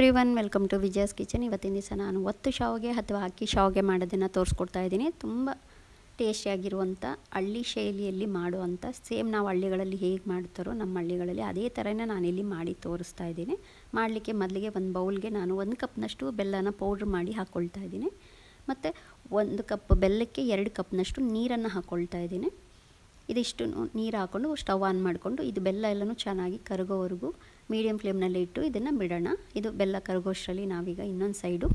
every one welcome to Vijaya's kitchen ಇವತ್ತಿನ ದಿವಸ ನಾನು ಒತ್ತು ಶಾವಿಗೆ ಅಥವಾ ಅಕ್ಕಿ ಶಾವಿಗೆ ಮಾಡೋದನ್ನು ತೋರಿಸ್ಕೊಡ್ತಾ ಇದ್ದೀನಿ ತುಂಬ ಟೇಸ್ಟಿಯಾಗಿರುವಂಥ ಹಳ್ಳಿ ಶೈಲಿಯಲ್ಲಿ ಮಾಡುವಂಥ ಸೇಮ್ ನಾವು ಹಳ್ಳಿಗಳಲ್ಲಿ ಹೇಗೆ ಮಾಡ್ತಾರೋ ನಮ್ಮ ಹಳ್ಳಿಗಳಲ್ಲಿ ಅದೇ ಥರನೇ ನಾನಿಲ್ಲಿ ಮಾಡಿ ತೋರಿಸ್ತಾ ಇದ್ದೀನಿ ಮಾಡಲಿಕ್ಕೆ ಮೊದಲಿಗೆ ಒಂದು ಬೌಲ್ಗೆ ನಾನು ಒಂದು ಕಪ್ನಷ್ಟು ಬೆಲ್ಲನ ಪೌಡ್ರ್ ಮಾಡಿ ಹಾಕ್ಕೊಳ್ತಾ ಇದ್ದೀನಿ ಮತ್ತು ಒಂದು ಕಪ್ ಬೆಲ್ಲಕ್ಕೆ ಎರಡು ಕಪ್ನಷ್ಟು ನೀರನ್ನು ಹಾಕ್ಕೊಳ್ತಾ ಇದ್ದೀನಿ ಇದಿಷ್ಟು ನೀರು ಹಾಕ್ಕೊಂಡು ಸ್ಟವ್ ಆನ್ ಮಾಡಿಕೊಂಡು ಇದು ಬೆಲ್ಲ ಎಲ್ಲನೂ ಚೆನ್ನಾಗಿ ಕರಗೋವರೆಗೂ ಮೀಡಿಯಮ್ ಫ್ಲೇಮ್ನಲ್ಲಿ ಇಟ್ಟು ಇದನ್ನು ಬಿಡೋಣ ಇದು ಬೆಲ್ಲ ಕರಗೋಷ್ಟರಲ್ಲಿ ನಾವೀಗ ಇನ್ನೊಂದು ಸೈಡು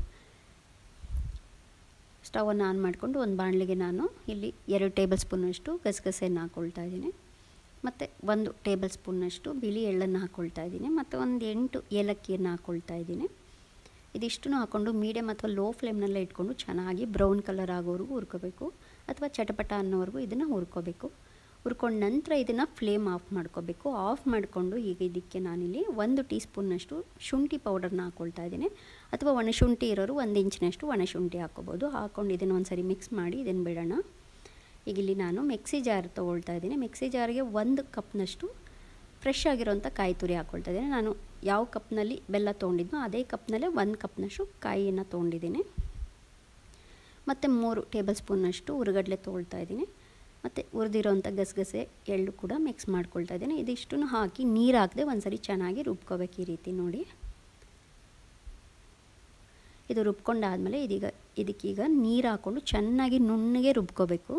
ಸ್ಟವನ್ನು ಆನ್ ಮಾಡಿಕೊಂಡು ಒಂದು ಬಾಣಲಿಗೆ ನಾನು ಇಲ್ಲಿ ಎರಡು ಟೇಬಲ್ ಸ್ಪೂನಷ್ಟು ಗಸಗಸೆಯನ್ನು ಹಾಕ್ಕೊಳ್ತಾ ಇದ್ದೀನಿ ಮತ್ತು ಒಂದು ಟೇಬಲ್ ಸ್ಪೂನ್ನಷ್ಟು ಬಿಳಿ ಎಳ್ಳನ್ನು ಹಾಕ್ಕೊಳ್ತಾ ಇದ್ದೀನಿ ಮತ್ತು ಒಂದು ಎಂಟು ಏಲಕ್ಕಿಯನ್ನು ಹಾಕ್ಕೊಳ್ತಾ ಇದ್ದೀನಿ ಇದಿಷ್ಟನ್ನು ಹಾಕ್ಕೊಂಡು ಮೀಡಿಯಮ್ ಅಥವಾ ಲೋ ಫ್ಲೇಮ್ನಲ್ಲೇ ಇಟ್ಕೊಂಡು ಚೆನ್ನಾಗಿ ಬ್ರೌನ್ ಕಲರ್ ಆಗೋವರೆಗೂ ಹುರ್ಕೋಬೇಕು ಅಥವಾ ಚಟಪಟ ಅನ್ನೋವರೆಗೂ ಇದನ್ನು ಹುರ್ಕೋಬೇಕು ಹುರ್ಕೊಂಡ ನಂತರ ಇದನ್ನು ಫ್ಲೇಮ್ ಆಫ್ ಮಾಡ್ಕೋಬೇಕು ಆಫ್ ಮಾಡಿಕೊಂಡು ಈಗ ಇದಕ್ಕೆ ನಾನಿಲ್ಲಿ ಒಂದು ಟೀ ಸ್ಪೂನ್ನಷ್ಟು ಶುಂಠಿ ಪೌಡರ್ನ ಹಾಕ್ಕೊಳ್ತಾ ಇದ್ದೀನಿ ಅಥವಾ ಒಣಶುಂಠಿ ಇರೋರು ಒಂದು ಇಂಚಿನಷ್ಟು ಒಣಶುಂಠಿ ಹಾಕ್ಕೋಬೋದು ಹಾಕ್ಕೊಂಡು ಇದನ್ನು ಒಂದು ಸರಿ ಮಿಕ್ಸ್ ಮಾಡಿ ಇದನ್ನು ಬಿಡೋಣ ಈಗ ಇಲ್ಲಿ ನಾನು ಮಿಕ್ಸಿ ಜಾರ್ ತೊಗೊಳ್ತಾ ಇದ್ದೀನಿ ಮಿಕ್ಸಿ ಜಾರಿಗೆ ಒಂದು ಕಪ್ನಷ್ಟು ಫ್ರೆಶ್ ಆಗಿರೋಂಥ ಕಾಯಿ ತುರಿ ಹಾಕ್ಕೊಳ್ತಾ ಇದ್ದೀನಿ ನಾನು ಯಾವ ಕಪ್ನಲ್ಲಿ ಬೆಲ್ಲ ತೊಗೊಂಡಿದ್ನೋ ಅದೇ ಕಪ್ನಲ್ಲೇ ಒಂದು ಕಪ್ನಷ್ಟು ಕಾಯಿಯನ್ನು ತೊಗೊಂಡಿದ್ದೀನಿ ಮತ್ತು ಮೂರು ಟೇಬಲ್ ಸ್ಪೂನ್ನಷ್ಟು ಉರುಗಡ್ಲೆ ತೊಗೊಳ್ತಾ ಇದ್ದೀನಿ ಮತ್ತು ಹುರಿದಿರೋಂಥ ಗಸಗಸೆ ಎಳ್ಳು ಕೂಡ ಮಿಕ್ಸ್ ಮಾಡ್ಕೊಳ್ತಾ ಇದ್ದೀನಿ ಇದಿಷ್ಟನ್ನು ಹಾಕಿ ನೀರು ಹಾಕದೆ ಒಂದ್ಸರಿ ಚೆನ್ನಾಗಿ ರುಬ್ಕೋಬೇಕು ಈ ರೀತಿ ನೋಡಿ ಇದು ರುಬ್ಕೊಂಡಾದಮೇಲೆ ಇದೀಗ ಇದಕ್ಕೀಗ ನೀರು ಹಾಕ್ಕೊಂಡು ಚೆನ್ನಾಗಿ ನುಣ್ಣಗೆ ರುಬ್ಕೋಬೇಕು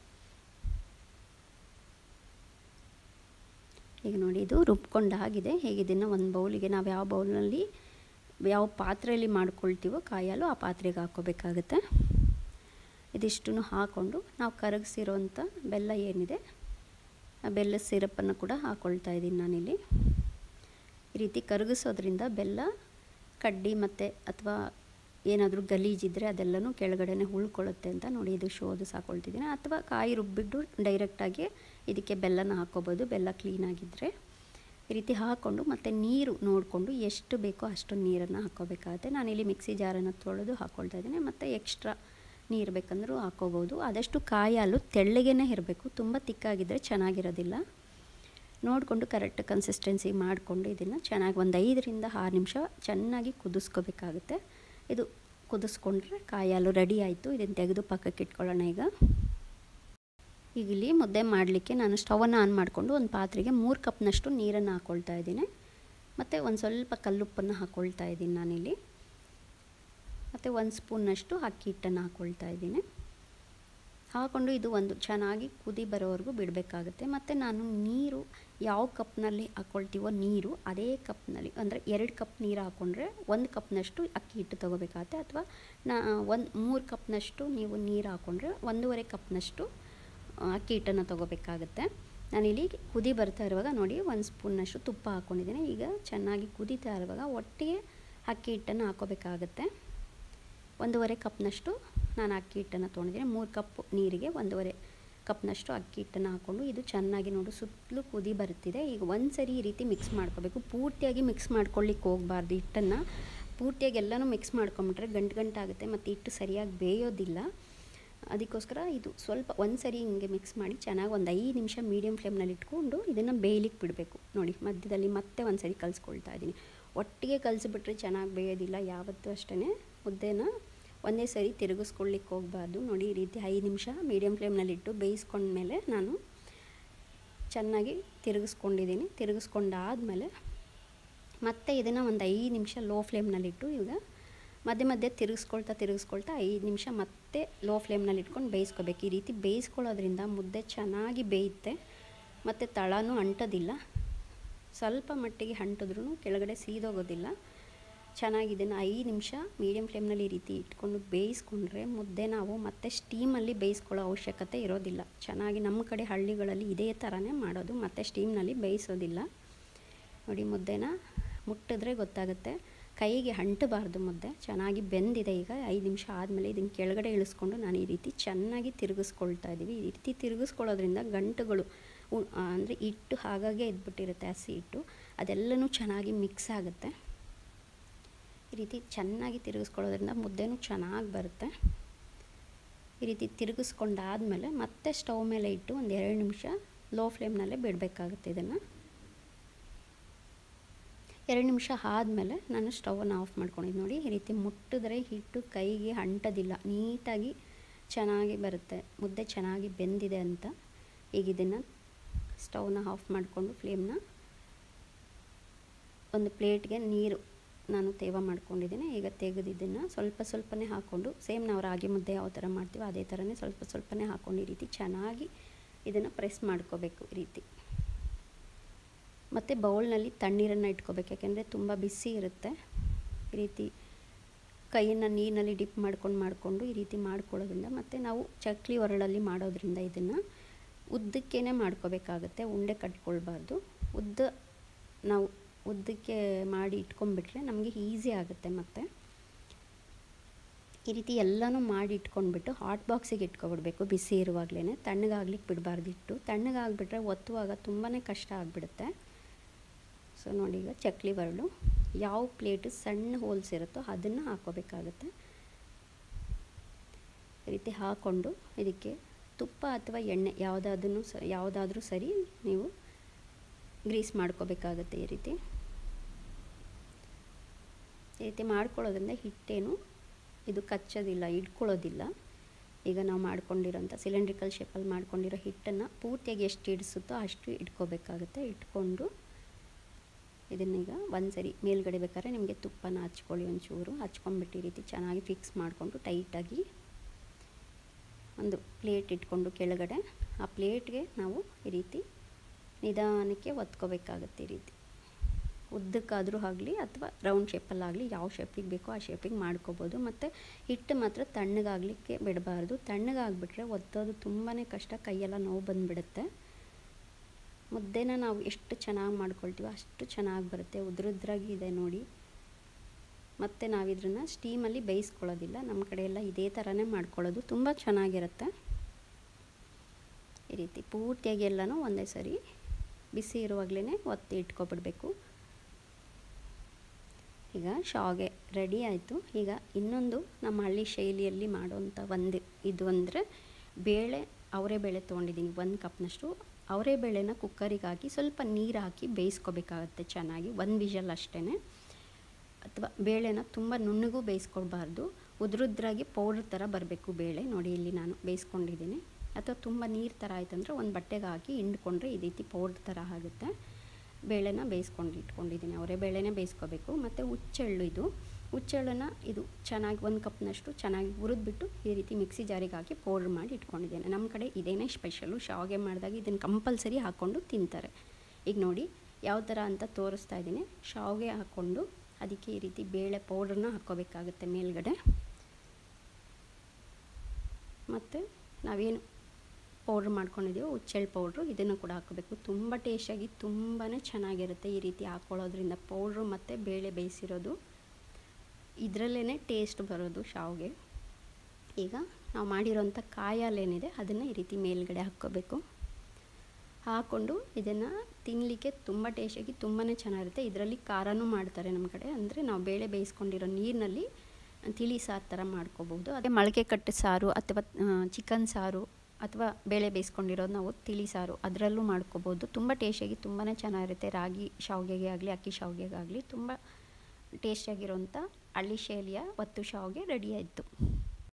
ಈಗ ನೋಡಿ ಇದು ರುಬ್ಕೊಂಡಾಗಿದೆ ಹೇಗೆ ಇದನ್ನು ಒಂದು ಬೌಲಿಗೆ ನಾವು ಯಾವ ಬೌಲ್ನಲ್ಲಿ ಯಾವ ಪಾತ್ರೆಯಲ್ಲಿ ಮಾಡ್ಕೊಳ್ತೀವೋ ಕಾಯಲು ಆ ಪಾತ್ರೆಗೆ ಹಾಕ್ಕೋಬೇಕಾಗತ್ತೆ ಇದಿಷ್ಟನ್ನು ಹಾಕ್ಕೊಂಡು ನಾವು ಕರಗಿಸಿರೋಂಥ ಬೆಲ್ಲ ಏನಿದೆ ಆ ಬೆಲ್ಲದ ಸಿರಪ್ಪನ್ನು ಕೂಡ ಹಾಕ್ಕೊಳ್ತಾ ಇದ್ದೀನಿ ನಾನಿಲ್ಲಿ ಈ ರೀತಿ ಕರಗಿಸೋದ್ರಿಂದ ಬೆಲ್ಲ ಕಡ್ಡಿ ಮತ್ತು ಅಥವಾ ಏನಾದರೂ ಗಲೀಜಿದ್ದರೆ ಅದೆಲ್ಲನೂ ಕೆಳಗಡೆನೆ ಉಳ್ಕೊಳ್ಳುತ್ತೆ ಅಂತ ನೋಡಿ ಇದು ಶೋಧಿಸಿ ಹಾಕ್ಕೊಳ್ತಿದ್ದೀನಿ ಅಥವಾ ಕಾಯಿ ರುಬ್ಬಿಟ್ಟು ಡೈರೆಕ್ಟಾಗಿ ಇದಕ್ಕೆ ಬೆಲ್ಲನ ಹಾಕ್ಕೋಬೋದು ಬೆಲ್ಲ ಕ್ಲೀನಾಗಿದ್ದರೆ ಈ ರೀತಿ ಹಾಕ್ಕೊಂಡು ಮತ್ತು ನೀರು ನೋಡಿಕೊಂಡು ಎಷ್ಟು ಬೇಕೋ ಅಷ್ಟು ನೀರನ್ನು ಹಾಕ್ಕೋಬೇಕಾಗುತ್ತೆ ನಾನಿಲ್ಲಿ ಮಿಕ್ಸಿ ಜಾರನ್ನು ತೊಳೆದು ಹಾಕ್ಕೊಳ್ತಾ ಇದ್ದೀನಿ ಮತ್ತು ಎಕ್ಸ್ಟ್ರಾ ನೀರು ಬೇಕಂದ್ರೂ ಹಾಕ್ಕೋಬೋದು ಆದಷ್ಟು ಕಾಯಿ ಹಾಲು ತೆಳ್ಳಗೇ ಇರಬೇಕು ತುಂಬ ತಿಕ್ಕಾಗಿದ್ದರೆ ಚೆನ್ನಾಗಿರೋದಿಲ್ಲ ನೋಡಿಕೊಂಡು ಕರೆಕ್ಟ್ ಕನ್ಸಿಸ್ಟೆನ್ಸಿ ಮಾಡಿಕೊಂಡು ಇದನ್ನು ಚೆನ್ನಾಗಿ ಒಂದು ಐದರಿಂದ ಆರು ನಿಮಿಷ ಚೆನ್ನಾಗಿ ಕುದಿಸ್ಕೋಬೇಕಾಗುತ್ತೆ ಇದು ಕುದಿಸ್ಕೊಂಡ್ರೆ ಕಾಯಿ ಹಾಲು ರೆಡಿ ಆಯಿತು ಇದನ್ನು ತೆಗೆದು ಪಕ್ಕಕ್ಕೆ ಇಟ್ಕೊಳ್ಳೋಣ ಈಗ ಈಗ ಇಲ್ಲಿ ಮುದ್ದೆ ಮಾಡಲಿಕ್ಕೆ ನಾನು ಸ್ಟವನ್ನು ಆನ್ ಮಾಡಿಕೊಂಡು ಒಂದು ಪಾತ್ರೆಗೆ ಮೂರು ಕಪ್ನಷ್ಟು ನೀರನ್ನು ಹಾಕ್ಕೊಳ್ತಾ ಇದ್ದೀನಿ ಮತ್ತು ಒಂದು ಸ್ವಲ್ಪ ಕಲ್ಲುಪ್ಪನ್ನು ಹಾಕ್ಕೊಳ್ತಾ ಇದ್ದೀನಿ ನಾನಿಲ್ಲಿ ಮತ್ತು ಒಂದು ಸ್ಪೂನ್ನಷ್ಟು ಅಕ್ಕಿ ಹಿಟ್ಟನ್ನು ಹಾಕ್ಕೊಳ್ತಾ ಇದ್ದೀನಿ ಹಾಕ್ಕೊಂಡು ಇದು ಒಂದು ಚೆನ್ನಾಗಿ ಕುದಿ ಬರೋವರೆಗೂ ಬಿಡಬೇಕಾಗುತ್ತೆ ಮತ್ತು ನಾನು ನೀರು ಯಾವ ಕಪ್ನಲ್ಲಿ ಹಾಕ್ಕೊಳ್ತೀವೋ ನೀರು ಅದೇ ಕಪ್ನಲ್ಲಿ ಅಂದರೆ ಎರಡು ಕಪ್ ನೀರು ಹಾಕ್ಕೊಂಡ್ರೆ ಒಂದು ಕಪ್ನಷ್ಟು ಅಕ್ಕಿ ಹಿಟ್ಟು ತೊಗೋಬೇಕಾಗತ್ತೆ ಅಥವಾ ನಾ ಒಂದು ಮೂರು ಕಪ್ನಷ್ಟು ನೀವು ನೀರು ಹಾಕ್ಕೊಂಡ್ರೆ ಒಂದೂವರೆ ಕಪ್ನಷ್ಟು ಅಕ್ಕಿ ಹಿಟ್ಟನ್ನು ತೊಗೋಬೇಕಾಗತ್ತೆ ನಾನಿಲ್ಲಿ ಕುದಿ ಬರ್ತಾ ಇರುವಾಗ ನೋಡಿ ಒಂದು ಸ್ಪೂನ್ನಷ್ಟು ತುಪ್ಪ ಹಾಕ್ಕೊಂಡಿದ್ದೀನಿ ಈಗ ಚೆನ್ನಾಗಿ ಕುದೀತಾ ಇರುವಾಗ ಒಟ್ಟಿಗೆ ಅಕ್ಕಿ ಹಿಟ್ಟನ್ನು ಹಾಕ್ಕೋಬೇಕಾಗತ್ತೆ ಒಂದೂವರೆ ಕಪ್ನಷ್ಟು ನಾನು ಅಕ್ಕಿ ಹಿಟ್ಟನ್ನು ತೊಗೊಂಡಿದ್ದೀನಿ ಮೂರು ಕಪ್ ನೀರಿಗೆ ಒಂದೂವರೆ ಕಪ್ನಷ್ಟು ಅಕ್ಕಿ ಹಿಟ್ಟನ್ನು ಹಾಕ್ಕೊಂಡು ಇದು ಚೆನ್ನಾಗಿ ನೋಡು ಸುತ್ತಲೂ ಕುದಿ ಬರ್ತಿದೆ ಈಗ ಒಂದು ಸರಿ ಈ ರೀತಿ ಮಿಕ್ಸ್ ಮಾಡ್ಕೋಬೇಕು ಪೂರ್ತಿಯಾಗಿ ಮಿಕ್ಸ್ ಮಾಡ್ಕೊಳ್ಳಿಕ್ಕೆ ಹೋಗಬಾರ್ದು ಹಿಟ್ಟನ್ನು ಪೂರ್ತಿಯಾಗಿ ಎಲ್ಲನೂ ಮಿಕ್ಸ್ ಮಾಡ್ಕೊಂಬಿಟ್ರೆ ಗಂಟು ಗಂಟಾಗುತ್ತೆ ಮತ್ತು ಹಿಟ್ಟು ಸರಿಯಾಗಿ ಬೇಯೋದಿಲ್ಲ ಅದಕ್ಕೋಸ್ಕರ ಇದು ಸ್ವಲ್ಪ ಒಂದು ಸರಿ ಹಿಂಗೆ ಮಿಕ್ಸ್ ಮಾಡಿ ಚೆನ್ನಾಗಿ ಒಂದು ಐದು ನಿಮಿಷ ಮೀಡಿಯಮ್ ಫ್ಲೇಮ್ನಲ್ಲಿ ಇಟ್ಕೊಂಡು ಇದನ್ನು ಬೇಯಲಿಕ್ಕೆ ಬಿಡಬೇಕು ನೋಡಿ ಮಧ್ಯದಲ್ಲಿ ಮತ್ತೆ ಒಂದು ಸರಿ ಕಲಿಸ್ಕೊಳ್ತಾ ಇದ್ದೀನಿ ಒಟ್ಟಿಗೆ ಕಲಿಸ್ಬಿಟ್ರೆ ಚೆನ್ನಾಗಿ ಬೇಯೋದಿಲ್ಲ ಯಾವತ್ತೂ ಅಷ್ಟೇ ಮುದ್ದೆನ ಒಂದೇ ಸರಿ ತಿರುಗಿಸ್ಕೊಳ್ಳಿಕ್ಕೆ ಹೋಗಬಾರ್ದು ನೋಡಿ ಈ ರೀತಿ ಐದು ನಿಮಿಷ ಮೀಡಿಯಮ್ ಫ್ಲೇಮ್ನಲ್ಲಿಟ್ಟು ಬೇಯಿಸ್ಕೊಂಡ್ಮೇಲೆ ನಾನು ಚೆನ್ನಾಗಿ ತಿರುಗಿಸ್ಕೊಂಡಿದ್ದೀನಿ ತಿರುಗಿಸ್ಕೊಂಡಾದಮೇಲೆ ಮತ್ತೆ ಇದನ್ನು ಒಂದು ಐದು ನಿಮಿಷ ಲೋ ಫ್ಲೇಮ್ನಲ್ಲಿಟ್ಟು ಈಗ ಮಧ್ಯೆ ಮಧ್ಯೆ ತಿರುಗಿಸ್ಕೊಳ್ತಾ ತಿರುಗಿಸ್ಕೊಳ್ತಾ ಐದು ನಿಮಿಷ ಮತ್ತೆ ಲೋ ಫ್ಲೇಮ್ನಲ್ಲಿ ಇಟ್ಕೊಂಡು ಬೇಯಿಸ್ಕೋಬೇಕು ಈ ರೀತಿ ಬೇಯಿಸ್ಕೊಳ್ಳೋದ್ರಿಂದ ಮುದ್ದೆ ಚೆನ್ನಾಗಿ ಬೇಯುತ್ತೆ ಮತ್ತು ತಳನೂ ಅಂಟೋದಿಲ್ಲ ಸ್ವಲ್ಪ ಮಟ್ಟಿಗೆ ಅಂಟಿದ್ರೂ ಕೆಳಗಡೆ ಸೀದೋಗೋದಿಲ್ಲ ಚೆನ್ನಾಗಿ ಇದನ್ನು ಐದು ನಿಮಿಷ ಮೀಡಿಯಮ್ ಫ್ಲೇಮ್ನಲ್ಲಿ ಈ ರೀತಿ ಇಟ್ಕೊಂಡು ಬೇಯಿಸ್ಕೊಂಡ್ರೆ ಮುದ್ದೆ ನಾವು ಮತ್ತೆ ಸ್ಟೀಮಲ್ಲಿ ಬೇಯಿಸ್ಕೊಳ್ಳೋ ಅವಶ್ಯಕತೆ ಇರೋದಿಲ್ಲ ಚೆನ್ನಾಗಿ ನಮ್ಮ ಕಡೆ ಹಳ್ಳಿಗಳಲ್ಲಿ ಇದೇ ಥರನೇ ಮಾಡೋದು ಮತ್ತು ಸ್ಟೀಮ್ನಲ್ಲಿ ಬೇಯಿಸೋದಿಲ್ಲ ನೋಡಿ ಮುದ್ದೆನ ಮುಟ್ಟಿದ್ರೆ ಗೊತ್ತಾಗುತ್ತೆ ಕೈಗೆ ಅಂಟಬಾರ್ದು ಮುದ್ದೆ ಚೆನ್ನಾಗಿ ಬೆಂದಿದೆ ಈಗ ಐದು ನಿಮಿಷ ಆದಮೇಲೆ ಇದನ್ನು ಕೆಳಗಡೆ ಇಳಿಸ್ಕೊಂಡು ನಾನು ಈ ರೀತಿ ಚೆನ್ನಾಗಿ ತಿರುಗಿಸ್ಕೊಳ್ತಾ ಇದ್ದೀವಿ ಈ ರೀತಿ ತಿರುಗಿಸ್ಕೊಳ್ಳೋದ್ರಿಂದ ಗಂಟುಗಳು ಅಂದರೆ ಹಿಟ್ಟು ಹಾಗಾಗೆ ಇದ್ಬಿಟ್ಟಿರುತ್ತೆ ಹಸಿ ಹಿಟ್ಟು ಅದೆಲ್ಲನೂ ಚೆನ್ನಾಗಿ ಮಿಕ್ಸ್ ಆಗುತ್ತೆ ಈ ರೀತಿ ಚೆನ್ನಾಗಿ ತಿರುಗಿಸ್ಕೊಳ್ಳೋದ್ರಿಂದ ಮುದ್ದೆನೂ ಚೆನ್ನಾಗಿ ಬರುತ್ತೆ ಈ ರೀತಿ ತಿರುಗಿಸ್ಕೊಂಡಾದಮೇಲೆ ಮತ್ತೆ ಸ್ಟವ್ ಮೇಲೆ ಇಟ್ಟು ಒಂದು ಎರಡು ನಿಮಿಷ ಲೋ ಫ್ಲೇಮ್ನಲ್ಲೇ ಬಿಡಬೇಕಾಗುತ್ತೆ ಇದನ್ನು ಎರಡು ನಿಮಿಷ ಆದಮೇಲೆ ನಾನು ಸ್ಟವನ್ನು ಆಫ್ ಮಾಡ್ಕೊಂಡಿದ್ದು ನೋಡಿ ಈ ರೀತಿ ಮುಟ್ಟಿದ್ರೆ ಹಿಟ್ಟು ಕೈಗೆ ಅಂಟೋದಿಲ್ಲ ನೀಟಾಗಿ ಚೆನ್ನಾಗಿ ಬರುತ್ತೆ ಮುದ್ದೆ ಚೆನ್ನಾಗಿ ಬೆಂದಿದೆ ಅಂತ ಈಗ ಇದನ್ನು ಸ್ಟವ್ನ ಆಫ್ ಮಾಡಿಕೊಂಡು ಫ್ಲೇಮ್ನ ಒಂದು ಪ್ಲೇಟ್ಗೆ ನೀರು ನಾನು ತೇವ ಮಾಡ್ಕೊಂಡಿದ್ದೀನಿ ಈಗ ತೆಗೆದಿದ್ದನ್ನು ಸ್ವಲ್ಪ ಸ್ವಲ್ಪನೇ ಹಾಕ್ಕೊಂಡು ಸೇಮ್ ನಾವು ರಾಗಿ ಮುದ್ದೆ ಯಾವ ಥರ ಮಾಡ್ತೀವೋ ಅದೇ ಥರನೇ ಸ್ವಲ್ಪ ಸ್ವಲ್ಪನೇ ಹಾಕ್ಕೊಂಡು ಈ ರೀತಿ ಚೆನ್ನಾಗಿ ಇದನ್ನು ಪ್ರೆಸ್ ಮಾಡ್ಕೋಬೇಕು ಈ ರೀತಿ ಮತ್ತು ಬೌಲ್ನಲ್ಲಿ ತಣ್ಣೀರನ್ನು ಇಟ್ಕೋಬೇಕು ಯಾಕೆಂದರೆ ತುಂಬ ಬಿಸಿ ಇರುತ್ತೆ ಈ ರೀತಿ ಕೈಯನ್ನು ನೀರಿನಲ್ಲಿ ಡಿಪ್ ಮಾಡ್ಕೊಂಡು ಮಾಡಿಕೊಂಡು ಈ ರೀತಿ ಮಾಡ್ಕೊಳ್ಳೋದ್ರಿಂದ ಮತ್ತು ನಾವು ಚಕ್ಲಿ ಒರಳಲ್ಲಿ ಮಾಡೋದ್ರಿಂದ ಇದನ್ನು ಉದ್ದಕ್ಕೇ ಮಾಡ್ಕೋಬೇಕಾಗತ್ತೆ ಉಂಡೆ ಕಟ್ಕೊಳ್ಬಾರ್ದು ಉದ್ದ ನಾವು ಉದ್ದಕ್ಕೆ ಮಾಡಿ ಇಟ್ಕೊಂಡ್ಬಿಟ್ರೆ ನಮಗೆ ಈಸಿ ಆಗುತ್ತೆ ಮತ್ತು ಈ ರೀತಿ ಎಲ್ಲನೂ ಮಾಡಿ ಇಟ್ಕೊಂಡ್ಬಿಟ್ಟು ಹಾಟ್ ಬಾಕ್ಸಿಗೆ ಇಟ್ಕೊಬಿಡ್ಬೇಕು ಬಿಸಿ ಇರುವಾಗಲೇ ತಣ್ಣಗಾಗ್ಲಿಕ್ಕೆ ಬಿಡಬಾರ್ದು ಇಟ್ಟು ತಣ್ಣಗಾಗ್ಬಿಟ್ರೆ ಒತ್ತುವಾಗ ತುಂಬಾ ಕಷ್ಟ ಆಗಿಬಿಡುತ್ತೆ ಸೊ ನೋಡಿ ಈಗ ಚಕ್ಲಿ ಬರಲು ಯಾವ ಪ್ಲೇಟು ಸಣ್ಣ ಹೋಲ್ಸ್ ಇರುತ್ತೋ ಅದನ್ನು ಹಾಕೋಬೇಕಾಗುತ್ತೆ ಈ ರೀತಿ ಹಾಕ್ಕೊಂಡು ಇದಕ್ಕೆ ತುಪ್ಪ ಅಥವಾ ಎಣ್ಣೆ ಯಾವುದಾದ್ರೂ ಸ ಯಾವುದಾದ್ರೂ ಸರಿ ನೀವು ಗ್ರೀಸ್ ಮಾಡ್ಕೋಬೇಕಾಗತ್ತೆ ಈ ರೀತಿ ಈ ರೀತಿ ಮಾಡ್ಕೊಳ್ಳೋದ್ರಿಂದ ಹಿಟ್ಟೇನು ಇದು ಕಚ್ಚೋದಿಲ್ಲ ಇಟ್ಕೊಳ್ಳೋದಿಲ್ಲ ಈಗ ನಾವು ಮಾಡ್ಕೊಂಡಿರೋಂಥ ಸಿಲಿಂಡ್ರಿಕಲ್ ಶೇಪಲ್ಲಿ ಮಾಡ್ಕೊಂಡಿರೋ ಹಿಟ್ಟನ್ನು ಪೂರ್ತಿಯಾಗಿ ಎಷ್ಟು ಇಡಿಸುತ್ತೋ ಅಷ್ಟು ಇಟ್ಕೋಬೇಕಾಗುತ್ತೆ ಇಟ್ಕೊಂಡು ಇದನ್ನೀಗ ಒಂದು ಸರಿ ಮೇಲ್ಗಡೆ ಬೇಕಾದ್ರೆ ನಿಮಗೆ ತುಪ್ಪನ ಹಚ್ಕೊಳ್ಳಿ ಒಂಚೂರು ಹಚ್ಕೊಂಡ್ಬಿಟ್ಟು ಈ ರೀತಿ ಚೆನ್ನಾಗಿ ಫಿಕ್ಸ್ ಮಾಡಿಕೊಂಡು ಟೈಟಾಗಿ ಒಂದು ಪ್ಲೇಟ್ ಇಟ್ಕೊಂಡು ಕೆಳಗಡೆ ಆ ಪ್ಲೇಟ್ಗೆ ನಾವು ಈ ರೀತಿ ನಿಧಾನಕ್ಕೆ ಒತ್ಕೋಬೇಕಾಗತ್ತೆ ಈ ರೀತಿ ಉದ್ದಕ್ಕಾದರೂ ಆಗಲಿ ಅಥವಾ ರೌಂಡ್ ಶೇಪಲ್ಲಾಗಲಿ ಯಾವ ಶೇಪಿಗೆ ಬೇಕೋ ಆ ಶೇಪಿಗೆ ಮಾಡ್ಕೋಬೋದು ಮತ್ತು ಹಿಟ್ಟು ಮಾತ್ರ ತಣ್ಣಗಾಗಲಿಕ್ಕೆ ಬಿಡಬಾರ್ದು ತಣ್ಣಗಾಗ್ಬಿಟ್ರೆ ಒತ್ತೋದು ತುಂಬಾ ಕಷ್ಟ ಕೈಯೆಲ್ಲ ನೋವು ಬಂದುಬಿಡುತ್ತೆ ಮುದ್ದೆನ ನಾವು ಎಷ್ಟು ಚೆನ್ನಾಗಿ ಮಾಡ್ಕೊಳ್ತೀವೋ ಅಷ್ಟು ಚೆನ್ನಾಗಿ ಬರುತ್ತೆ ಉದ್ರುದ್ರಾಗಿ ಇದೆ ನೋಡಿ ಮತ್ತು ನಾವು ಇದನ್ನು ಸ್ಟೀಮಲ್ಲಿ ಬೇಯಿಸ್ಕೊಳ್ಳೋದಿಲ್ಲ ನಮ್ಮ ಕಡೆ ಎಲ್ಲ ಇದೇ ಥರನೇ ಮಾಡ್ಕೊಳ್ಳೋದು ತುಂಬ ಚೆನ್ನಾಗಿರುತ್ತೆ ಈ ರೀತಿ ಪೂರ್ತಿಯಾಗಿ ಎಲ್ಲನೂ ಒಂದೇ ಸರಿ ಬಿಸಿ ಇರುವಾಗಲೇ ಒತ್ತಿ ಇಟ್ಕೊಬಿಡ್ಬೇಕು ಈಗ ಶಾವಿಗೆ ರೆಡಿ ಆಯಿತು ಈಗ ಇನ್ನೊಂದು ನಮ್ಮ ಹಳ್ಳಿ ಶೈಲಿಯಲ್ಲಿ ಮಾಡೋವಂಥ ಒಂದು ಇದು ಅಂದರೆ ಬೇಳೆ ಅವರೇ ಬೇಳೆ ತೊಗೊಂಡಿದ್ದೀನಿ ಒಂದು ಕಪ್ನಷ್ಟು ಅವರೇ ಬೇಳೆನ ಕುಕ್ಕರಿಗೆ ಹಾಕಿ ಸ್ವಲ್ಪ ನೀರು ಹಾಕಿ ಬೇಯಿಸ್ಕೋಬೇಕಾಗತ್ತೆ ಚೆನ್ನಾಗಿ ಒಂದು ವಿಷಲ್ ಅಷ್ಟೇ ಅಥವಾ ಬೇಳೆನ ತುಂಬ ನುಣ್ಣಗೂ ಬೇಯಿಸ್ಕೊಳ್ಬಾರ್ದು ಉದ್ರುದ್ರಾಗಿ ಪೌಡ್ರ್ ಥರ ಬರಬೇಕು ಬೇಳೆ ನೋಡಿ ಇಲ್ಲಿ ನಾನು ಬೇಯಿಸ್ಕೊಂಡಿದ್ದೀನಿ ಅಥವಾ ತುಂಬ ನೀರು ಥರ ಆಯ್ತಂದರೆ ಒಂದು ಬಟ್ಟೆಗೆ ಹಾಕಿ ಹಿಂಡ್ಕೊಂಡ್ರೆ ಈ ರೀತಿ ಪೌಡ್ರ್ ಥರ ಆಗುತ್ತೆ ಬೇಳೆನ ಬೇಯಿಸ್ಕೊಂಡು ಇಟ್ಕೊಂಡಿದ್ದೀನಿ ಅವರೇ ಬೇಳೆನೇ ಬೇಯಿಸ್ಕೋಬೇಕು ಮತ್ತು ಹುಚ್ಚೆಳ್ಳು ಇದು ಹುಚ್ಚೆಳ್ಳನ್ನು ಇದು ಚೆನ್ನಾಗಿ ಒಂದು ಕಪ್ನಷ್ಟು ಚೆನ್ನಾಗಿ ಹುರಿದ್ಬಿಟ್ಟು ಈ ರೀತಿ ಮಿಕ್ಸಿ ಜಾರಿಗೆ ಹಾಕಿ ಪೌಡ್ರ್ ಮಾಡಿ ಇಟ್ಕೊಂಡಿದ್ದೇನೆ ನಮ್ಮ ಕಡೆ ಇದೇನೇ ಸ್ಪೆಷಲು ಶಾವಿಗೆ ಮಾಡಿದಾಗ ಇದನ್ನು ಕಂಪಲ್ಸರಿ ಹಾಕ್ಕೊಂಡು ತಿಂತಾರೆ ಈಗ ನೋಡಿ ಯಾವ ಥರ ಅಂತ ತೋರಿಸ್ತಾ ಇದ್ದೀನಿ ಶಾವಿಗೆ ಹಾಕ್ಕೊಂಡು ಅದಕ್ಕೆ ಈ ರೀತಿ ಬೇಳೆ ಪೌಡ್ರನ್ನ ಹಾಕ್ಕೋಬೇಕಾಗುತ್ತೆ ಮೇಲ್ಗಡೆ ಮತ್ತು ನಾವೇನು ಪೌಡ್ರ್ ಮಾಡ್ಕೊಂಡಿದ್ದೀವೋ ಹುಚ್ಚೆಳ್ಳು ಪೌಡ್ರು ಇದನ್ನು ಕೂಡ ಹಾಕೋಬೇಕು ತುಂಬ ಟೇಸ್ಟಾಗಿ ತುಂಬಾ ಚೆನ್ನಾಗಿರುತ್ತೆ ಈ ರೀತಿ ಹಾಕ್ಕೊಳ್ಳೋದ್ರಿಂದ ಪೌಡ್ರು ಮತ್ತು ಬೇಳೆ ಬೇಯಿಸಿರೋದು ಇದರಲ್ಲೇ ಟೇಸ್ಟ್ ಬರೋದು ಶಾವಿಗೆ ಈಗ ನಾವು ಮಾಡಿರೋಂಥ ಕಾಯಲ್ಲೇನಿದೆ ಅದನ್ನು ಈ ರೀತಿ ಮೇಲ್ಗಡೆ ಹಾಕ್ಕೋಬೇಕು ಹಾಕ್ಕೊಂಡು ಇದನ್ನು ತಿನ್ನಲಿಕ್ಕೆ ತುಂಬ ಟೇಸ್ಟಾಗಿ ತುಂಬಾ ಚೆನ್ನಾಗಿರುತ್ತೆ ಇದರಲ್ಲಿ ಖಾರನೂ ಮಾಡ್ತಾರೆ ನಮ್ಮ ಕಡೆ ಅಂದರೆ ನಾವು ಬೇಳೆ ಬೇಯಿಸ್ಕೊಂಡಿರೋ ನೀರಿನಲ್ಲಿ ತಿಳಿ ಸಾರು ಥರ ಮಾಡ್ಕೋಬೋದು ಅದೇ ಮೊಳಕೆ ಕಟ್ಟು ಸಾರು ಅಥವಾ ಚಿಕನ್ ಸಾರು ಅಥವಾ ಬೇಳೆ ಬೇಯಿಸ್ಕೊಂಡಿರೋದು ನಾವು ತಿಳಿ ಸಾರು ಅದರಲ್ಲೂ ಮಾಡ್ಕೋಬೋದು ತುಂಬ ಟೇಸ್ಟಿಯಾಗಿ ತುಂಬಾ ಚೆನ್ನಾಗಿರುತ್ತೆ ರಾಗಿ ಶಾವಿಗೆಗೆ ಆಗಲಿ ಅಕ್ಕಿ ಶಾವಿಗೆಗಾಗಲಿ ತುಂಬ ಟೇಸ್ಟಿಯಾಗಿರೋಂಥ ಹಳ್ಳಿ ಶೈಲಿಯ ಒತ್ತು ಶಾವಿಗೆ ರೆಡಿ ಆಯಿತು